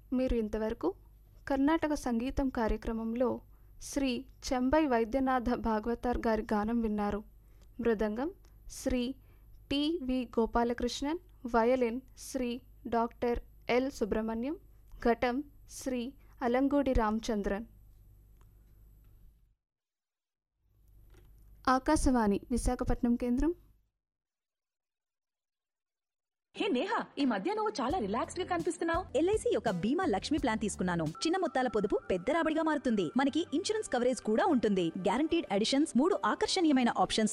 మీరు ఇంతవరకు కర్ణాటక సంగీతం కార్యక్రమంలో శ్రీ చెంబై వైద్యనాథ భాగవతార్ గారి గానం విన్నారు మృదంగం Sri T V Gopalakrishnan violin Sri doctor L Subrahmanyam ఘటం శ్రీ అలంగూడి రామచంద్రన్ ఆకాశవాణి విశాఖపట్నం కేంద్రం హే నేహా ఈ మధ్య నువ్వు చాలా రిలాక్స్డ్ గా కనిపిస్తున్నావు ఎల్ఐసి యొక్క బీమా లక్ష్మి ప్లాన్ తీసుకున్నాను చిన్న మొత్తాల పొదుపు పెద్ద రాబడిగా మారుతుంది మనకి ఇన్సూరెన్స్ కవరేజ్ కూడా ఉంటుంది గ్యారంటీడ్ అడిషన్స్ మూడు ఆకర్షణీయమైన ఆప్షన్స్